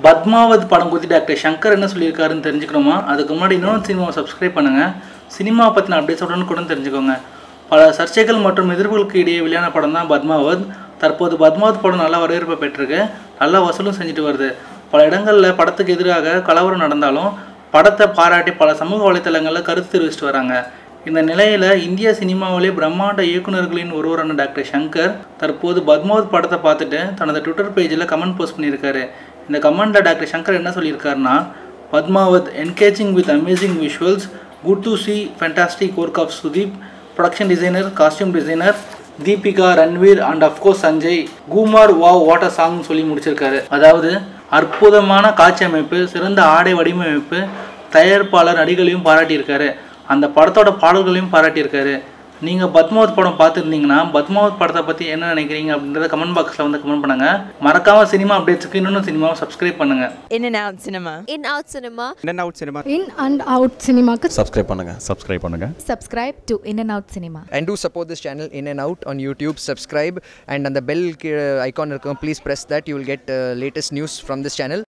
பத்மாவத் படம் குறித்து டாக்டர் சங்கர் என்ன சொல்லியிருக்காருன்னு தெரிஞ்சுக்கணுமா அதுக்கு முன்னாடி இன்னொரு சினிமாவை சப்ஸ்கிரைப் பண்ணுங்கள் சினிமா பற்றின அப்டேட்ஸ் உடனுக்குடன் தெரிஞ்சுக்கோங்க பல சர்ச்சைகள் மற்றும் எதிர்ப்புகளுக்கு இடையே வெளியான படம் தான் பத்மாவத் தற்போது பத்மாவத் படம் நல்ல வரவேற்பை பெற்றிருக்கு நல்ல வசூலும் செஞ்சுட்டு வருது பல இடங்களில் படத்துக்கு எதிராக கலவரம் நடந்தாலும் படத்தை பாராட்டி பல சமூக வலைத்தளங்களில் கருத்து தெரிவிச்சிட்டு வராங்க இந்த நிலையில் இந்திய சினிமாவிலே பிரம்மாண்ட இயக்குனர்களின் ஒருவரான டாக்டர் சங்கர் தற்போது பத்மாவத் படத்தை பார்த்துட்டு தனது ட்விட்டர் பேஜில் கமெண்ட் போஸ்ட் பண்ணியிருக்காரு இந்த கமெண்ட்டில் டாக்டர் சங்கர் என்ன சொல்லியிருக்காருன்னா Padmaavat engaging with amazing visuals good to see fantastic work of Sudeep production designer costume designer Deepika Ranveer and of course Sanjay Kumar wow what a song சொல்லி முடிச்சிருக்காரு அதாவது அற்புதமான காட்சி அமைப்பு சிறந்த ஆடை வடிவமைப்பு தயாரிப்பாளர் நடிகளையும் பாராட்டியிருக்காரு அந்த படத்தோட பாடல்களையும் பாராட்டியிருக்காரு நீங்கள் பத்மாவத் படம் பார்த்துருந்தீங்கன்னா பத்மாவத் படத்தை பற்றி என்ன நினைக்கிறீங்க அப்படின்றத கமெண்ட் பாக்ஸில் வந்து கமெண்ட் பண்ணுங்கள் மறக்காமல் சினிமா அப்டேட்ஸுக்கு இன்னொன்று சினிமாவை சப்ஸ்கிரைப் பண்ணுங்கள் In and out cinema. in out cinema In and out cinema. In and out சினிமாக்கு சப்ஸ்கிரைப் பண்ணுங்கள் சப்ஸ்கிரைப் பண்ணுங்கள் subscribe to In and Out Cinema. And do support this channel in and out on YouTube. Subscribe and on the bell uh, icon, uh, please press that. You will get uh, latest news from this channel.